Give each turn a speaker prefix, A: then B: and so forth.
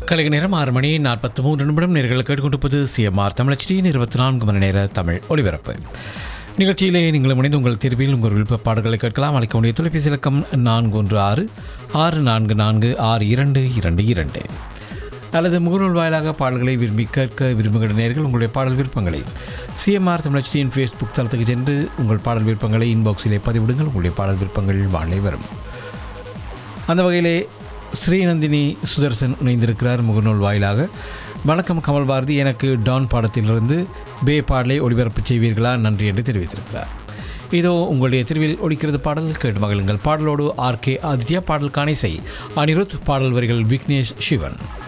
A: கலைக நேரம் ஆறு மணி நாற்பத்தி மூன்று நிமிடம் நேர்கள் கேட்டுக்கொண்டிருப்பது சிஎம்ஆர் தமிழச்சியின் இருபத்தி நான்கு மணி நேர தமிழ் ஒலிபரப்பு நிகழ்ச்சியிலே நீங்கள் இணைந்து உங்கள் தேர்வில் உங்கள் விருப்ப பாடல்களை கேட்கலாம் அழைக்க வேண்டிய தொலைபேசி இலக்கம் நான்கு ஒன்று ஆறு ஆறு நான்கு நான்கு ஆறு இரண்டு இரண்டு இரண்டு அல்லது முகநூல் வாயிலாக பாடல்களை விரும்பி கேட்க விரும்புகிற நேர்கள் உங்களுடைய பாடல் விருப்பங்களை சிஎம்ஆர் தமிழச்சியின் ஃபேஸ்புக் தளத்துக்கு சென்று உங்கள் பாடல் விருப்பங்களை இன்பாக்ஸிலே பதிவிடுங்கள் உங்களுடைய பாடல் விருப்பங்கள் வாழை வரும் அந்த வகையிலே ஸ்ரீநந்தினி சுதர்சன் இணைந்திருக்கிறார் முகநூல் வாயிலாக வணக்கம் கமல் பாரதி எனக்கு டான் பாடத்திலிருந்து பே பாடலை ஒளிபரப்பு செய்வீர்களா நன்றி என்று தெரிவித்திருக்கிறார் இதோ உங்களுடைய தெருவில் ஒலிக்கிறது பாடல் கேட்டு மகிழுங்கள் பாடலோடு ஆர்கே ஆதித்யா பாடல் காணிசை அனிருத் பாடல் வரிகள் விக்னேஷ் சிவன்